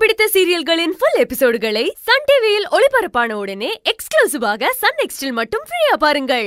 பிடித்த சீரியல்களின் full எபிசோடுகளை Sun டிவியில் ஒளிபரப்பான உடனே எக்ஸ்க்ளூசிவாக சன் நெக்ஸ்டில் மட்டும் ஃப்ரீயா பாருங்கள்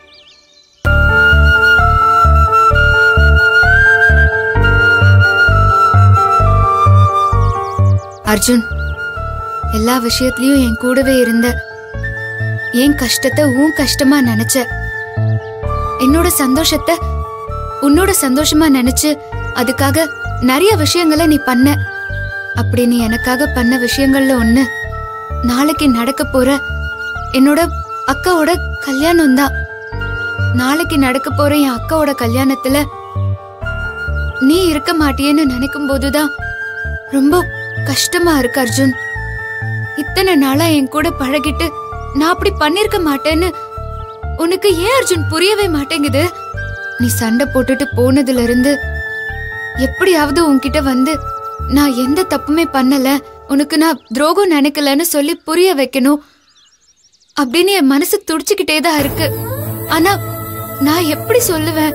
அர்ஜுன் எல்லா விஷயத்திலயும் என் கூடவே இருந்த என் கஷ்டத்தை உன் கஷ்டமா நினைச்ச என்னோட சந்தோஷத்தை உன்னோட சந்தோஷமா நினைச்சு அதுக்காக நிறைய விஷயங்களை நீ பண்ண அப்படி நீ எனக்காக பண்ண விஷயங்கள்ல ஒண்ணு நாளைக்கு நடக்க போற என்னோட அக்காவோட கல்யாணம் தான் நாளைக்கு நடக்க போற என் அக்காவோட கல்யாணத்துல நீ இருக்க மாட்டியேன்னு நினைக்கும் போதுதான் ரொம்ப கஷ்டமா இருக்கு அர்ஜுன் இத்தனை நாளா என் கூட பழகிட்டு நான் அப்படி பண்ணிருக்க மாட்டேன்னு உனக்கு ஏன் அர்ஜுன் புரியவே மாட்டேங்குது நீ சண்டை போட்டுட்டு போனதுல இருந்து எப்படியாவது உன்கிட்ட வந்து நான் எந்த தப்புமே பண்ணல உனக்கு நான் துரோகம் நினைக்கலன்னு சொல்லி புரிய வைக்கணும் அப்படின்னு என் மனசு துடிச்சுக்கிட்டே தான் இருக்கு ஆனா நான் எப்படி சொல்லுவேன்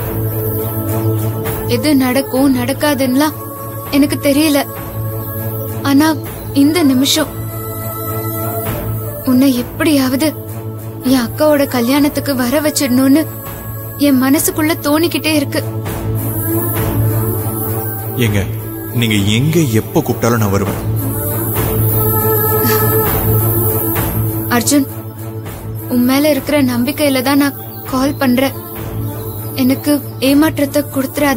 எது நடக்கும் நடக்காதுன்னுலாம் எனக்கு தெரியல ஆனா இந்த நிமிஷம் உன்னை எப்படியாவது என் அக்காவோட கல்யாணத்துக்கு வர வச்சிடணும்னு என் மனசுக்குள்ள தோணிக்கிட்டே இருக்கு ஏங்க நீங்க எங்க எப்ப கூப்பிட்டாலும் நான் வருவேன் அர்ஜுன் உன் மேல இருக்கிற நம்பிக்கையில தான் நான் கால் பண்றேன் எனக்கு ஏமாற்றத்தை கொடுத்துறாத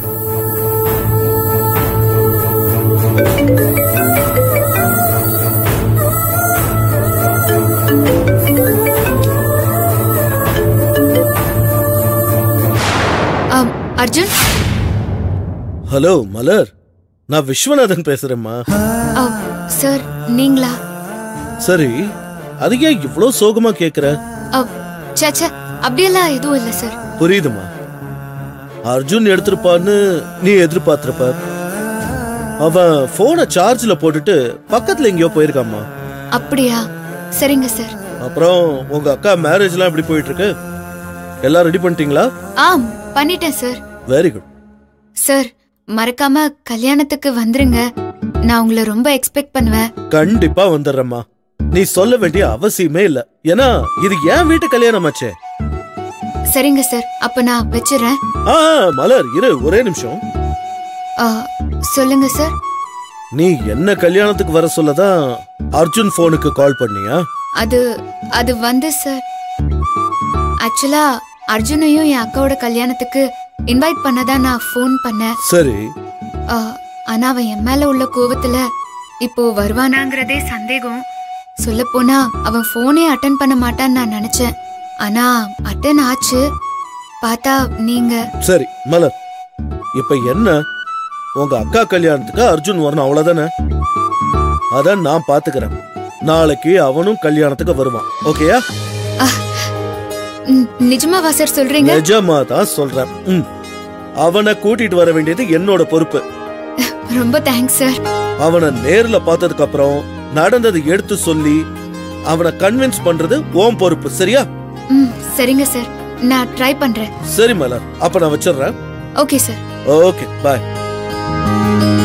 ஆம், அர்ஜுன் ஹலோ மலர் நான் விஸ்வநாதன் பேசுறேம்மா ஆ, சார் நீங்களா சரி அது ஏன் இவ்ளோ சோகமா கேக்குற ஆ, ச்சே ச்சே, அப்படியெல்லாம் எதுவும் இல்லை சார் புரியுதுமா அர்ஜுன் எடுத்திருப்பான்னு நீ எதிர்பார்த்திருப்ப அவன் போனை சார்ஜ்ல போட்டுட்டு பக்கத்துல எங்கேயோ போயிருக்காம்மா அப்படியா சரிங்க சார் அப்புறம் உங்க அக்கா மேரேஜ்லாம் எப்படி போயிட்டு இருக்கு எல்லாம் ரெடி பண்ணிட்டீங்களா ஆம் பண்ணிட்டேன் சார் வெரி குட் சார் மறக்காம கல்யாணத்துக்கு வந்துருங்க நான் உங்களை ரொம்ப எக்ஸ்பெக்ட் பண்ணுவேன் கண்டிப்பா வந்துடுறேம்மா நீ சொல்ல வேண்டிய அவசியமே இல்ல ஏன்னா இது என் வீட்டு கல்யாணம் ஆச்சே சரிங்க சார் அப்ப நான் வச்சிடுறேன் ஆ மலர் இரு ஒரே நிமிஷம் ஆ, சொல்லுங்க சார் நீ என்ன கல்யாணத்துக்கு வர சொல்லதான் அர்ஜுன் போனுக்கு கால் பண்ணியா அது அது வந்து சார் ஆக்சுவலா அர்ஜுனையும் என் அக்காவோட கல்யாணத்துக்கு இன்வைட் பண்ணதான் நான் ஃபோன் பண்ணேன் சரி ஆ, ஆனா அவன் என் மேல உள்ள கோவத்துல இப்போ வருவானாங்கிறதே சந்தேகம் சொல்ல போனா அவன் போனே அட்டன் பண்ண மாட்டான்னு நான் நினைச்சேன் ஆனா அட்டன் ஆச்சு பார்த்தா நீங்க சரி மலர் இப்ப என்ன உங்க அக்கா கல்யாணத்துக்கு அர்ஜுன் வரணும் அவ்வளவுதானே அதான் நான் பாத்துக்கிறேன் நாளைக்கு அவனும் கல்யாணத்துக்கு வருவான் ஓகேயா ம், நிஜமாவா சார் சொல்றீங்க நிஜமா தான் சொல்றேன் ம். அவனை கூட்டிட்டு வர வேண்டியது என்னோட பொறுப்பு ரொம்ப தேங்க்ஸ் சார் அவனை நேர்ல பார்த்ததுக்கு அப்புறம் நடந்ததை எடுத்து சொல்லி அவனை கன்வின்ஸ் பண்றது உன் பொறுப்பு சரியா ம் சரிங்க சார் நான் ட்ரை பண்றேன் சரி மலர் அப்ப நான் வச்சிடுறேன் ஓகே சார் ஓகே பாய்